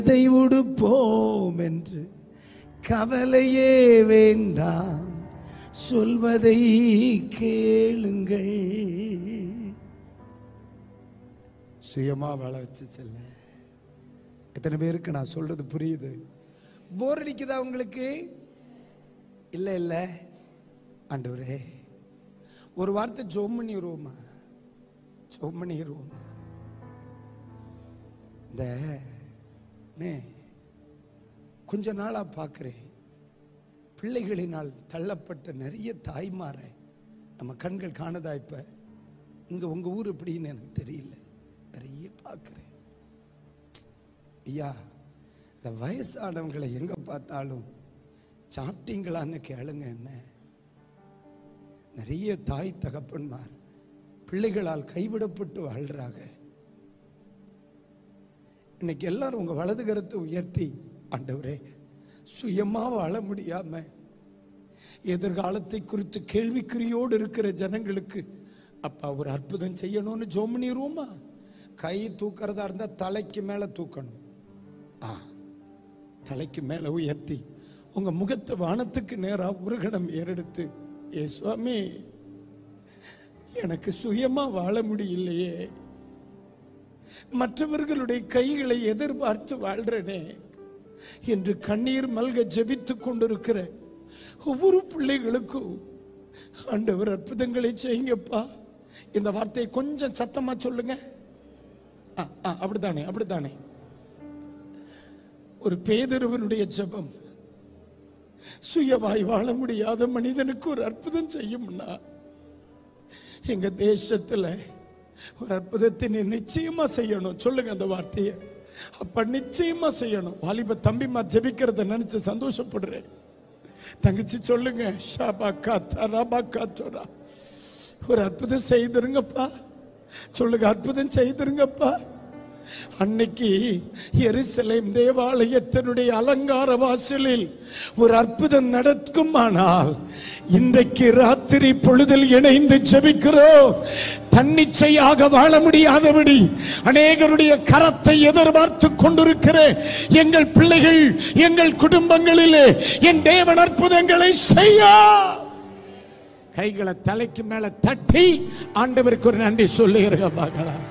இதை உடுப்போம் என்று கவலையே வேண்டாம் சொல்வதை கேளுங்கள் சுயமா வாழ வச்சு செல்ல எத்தனை பேருக்கு நான் சொல்றது புரியுது போர் அடிக்குதா உங்களுக்கு இல்ல இல்ல ஆண்டவரே ஒரு வார்த்தை ஜோம் பண்ணிடுவோமா ஜோம் பண்ணிடுவோமா இந்த நே, கொஞ்ச நாளா பார்க்கிறேன் பிள்ளைகளினால் தள்ளப்பட்ட நிறைய தாய்மாரை நம்ம கண்கள் காணுதா இப்ப இங்க உங்க ஊர் எப்படின்னு எனக்கு தெரியல நிறைய பார்க்கிறேன் ஐயா இந்த வயசானவங்களை எங்க பார்த்தாலும் சாப்பிட்டீங்களான்னு கேளுங்க என்ன நிறைய தாய் தகப்பன்மார் பிள்ளைகளால் கைவிடப்பட்டு வாழ்றாங்க இன்னைக்கு எல்லாரும் உங்க வலது கருத்தை உயர்த்தி ஆண்டவரே சுயமா வாழ முடியாம எதிர்காலத்தை குறித்து கேள்விக்குறியோடு இருக்கிற ஜனங்களுக்கு அப்பா ஒரு அற்புதம் செய்யணும்னு ஜோம் பண்ணிடுவோமா கை தூக்கிறதா இருந்தா தலைக்கு மேல தூக்கணும் ஆ தலைக்கு மேல உயர்த்தி உங்க முகத்தை வானத்துக்கு நேரா ஒரு கணம் ஏறெடுத்து ஏ சுவாமி எனக்கு சுயமா வாழ முடியலையே மற்றவர்களுடைய கைகளை எதிர்பார்த்து வாழ்றனே என்று கண்ணீர் மல்க ஜெபித்துக் கொண்டிருக்கிற ஒவ்வொரு பிள்ளைகளுக்கும் ஆண்டவர் அற்புதங்களை செய்யுங்கப்பா இந்த வார்த்தையை கொஞ்சம் சத்தமா சொல்லுங்க ஆ, ஆ, அப்படித்தானே அப்படித்தானே ஒரு பேதருவனுடைய ஜெபம் சுயமாய் வாழ முடியாத மனிதனுக்கு ஒரு அற்புதம் செய்யும்னா எங்க தேசத்துல ஒரு அற்புதத்தை நீ நிச்சயமா செய்யணும் சொல்லுங்க அந்த வார்த்தையை அப்ப நிச்சயமா செய்யணும் வாலிப தம்பிமா ஜெபிக்கிறத நினைச்சு சந்தோஷப்படுறேன் தங்கச்சி சொல்லுங்க ஷாபா காத்தா ரபா காத்தோரா ஒரு அற்புதம் செய்திருங்கப்பா சொல்லுங்க அற்புதம் செய்திருங்கப்பா அன்னைக்கு எருசலேம் தேவாலயத்தினுடைய அலங்கார வாசலில் ஒரு அற்புதம் நடக்குமானால் இன்றைக்கு ராத்திரி பொழுதில் இணைந்து ஜெபிக்கிறோம் தன்னிச்சையாக வாழ முடியாதபடி அநேகருடைய கரத்தை எதிர்பார்த்து கொண்டிருக்கிற எங்கள் பிள்ளைகள் எங்கள் குடும்பங்களிலே என் தேவன் அற்புதங்களை செய்ய கைகளை தலைக்கு மேல தட்டி ஆண்டவருக்கு ஒரு நன்றி சொல்லுகிறங்க பார்க்கலாம்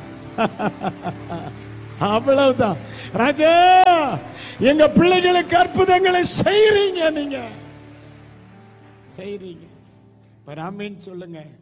அவ்வளவுதான் ராஜா எங்க பிள்ளைகளுக்கு அற்புதங்களை செய்றீங்க நீங்க செய்றீங்க ஒரு ஆமீன் சொல்லுங்க